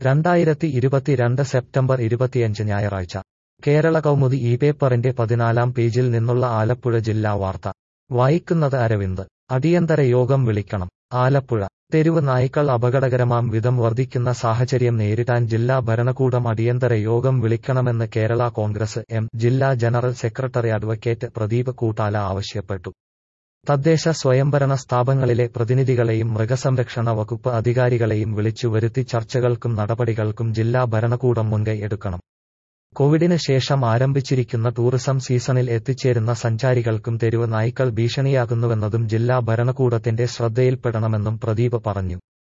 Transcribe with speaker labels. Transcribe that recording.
Speaker 1: രണ്ടായിരത്തി ഇരുപത്തിരണ്ട് സെപ്റ്റംബർ ഇരുപത്തിയഞ്ച് ഞായറാഴ്ച കേരള കൗമുദി ഈ പേപ്പറിന്റെ പതിനാലാം പേജിൽ നിന്നുള്ള ആലപ്പുഴ ജില്ലാ വാർത്ത വായിക്കുന്നത് അരവിന്ദ് അടിയന്തര യോഗം വിളിക്കണം ആലപ്പുഴ തെരുവ് നായ്ക്കൾ അപകടകരമാം വിധം വർദ്ധിക്കുന്ന സാഹചര്യം നേരിടാൻ ജില്ലാ ഭരണകൂടം അടിയന്തര യോഗം വിളിക്കണമെന്ന് കേരള കോൺഗ്രസ് എം ജില്ലാ general secretary advocate Pradeep Koottala ആവശ്യപ്പെട്ടു തദ്ദേശ സ്വയംഭരണ സ്ഥാപനങ്ങളിലെ പ്രതിനിധികളെയും മൃഗസംരക്ഷണ വകുപ്പ് അധികാരികളെയും വിളിച്ചു വരുത്തി ചർച്ചകൾക്കും നടപടികൾക്കും ജില്ലാ ഭരണകൂടം മുൻകൈ എടുക്കണം കോവിഡിന് ശേഷം ആരംഭിച്ചിരിക്കുന്ന ടൂറിസം സീസണിൽ എത്തിച്ചേരുന്ന സഞ്ചാരികൾക്കും തെരുവ് നായ്ക്കൾ ഭീഷണിയാകുന്നുവെന്നതും ജില്ലാ ഭരണകൂടത്തിന്റെ ശ്രദ്ധയിൽപ്പെടണമെന്നും പ്രദീപ് പറഞ്ഞു